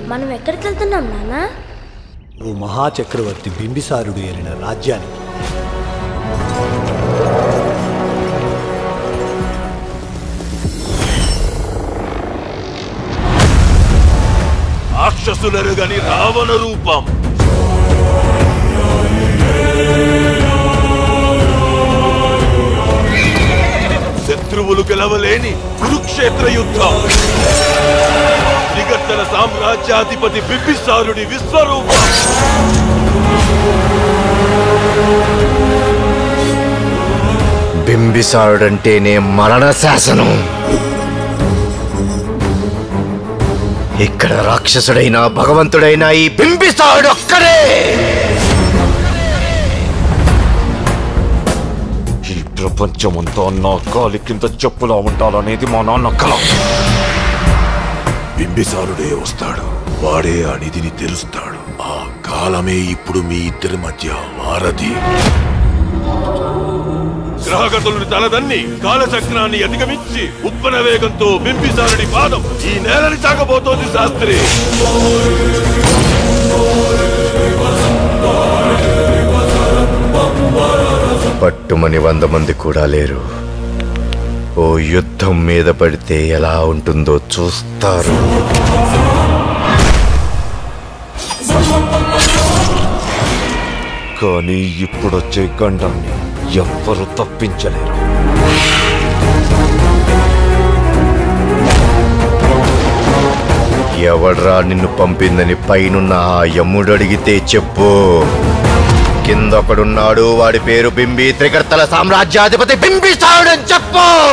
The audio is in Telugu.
మనం ఎక్కడికి వెళ్తున్నాం నాన్న ఓ మహాచక్రవర్తి బింబిసారుడు ఏలిన రాజ్యానికి రాక్షసులరుగని రావణ రూపం శత్రువులు గెలవలేని కురుక్షేత్ర యుద్ధం దిగట్టల సామ్రాజ్యాధిపతి బింబిసారుడి విశ్వరూపం బింబిసారుడంటేనే మరణ శాసనం ఇక్కడ రాక్షసుడైనా భగవంతుడైనా ఈ బింబిసారుడు ఒక్కడే ఈ ప్రపంచమంతా నా కాలి కింద చెప్పులా ఉండాలనేది మా నాన్న కల బింబిసారుడే వస్తాడు వాడే ఆ నిధిని తెరుస్తాడు ఆ కాలమే ఇప్పుడు మీ ఇద్దరి మధ్య వారధి గ్రహగతులను తలదన్ని కాలచక్రాన్ని అధిగమించి ఉప్పన వేగంతో బింబిసారుడి పాదం ఈ నేలని సాగబోతోంది శాస్త్రి పట్టుమని వంద మంది కూడా లేరు ఓ యుద్ధం మీద పడితే ఎలా ఉంటుందో చూస్తారు కానీ ఇప్పుడొచ్చే గండాన్ని ఎవ్వరూ తప్పించలేరు ఎవడ్రా నిన్ను పంపిందని పైనున్న ఆ యమ్ముడు అడిగితే చెప్పు కింద ఒకడున్నాడు వాడి పేరు బింబి త్రికర్తల సామ్రాజ్యాధిపతి బింబిసారుడని చెప్పు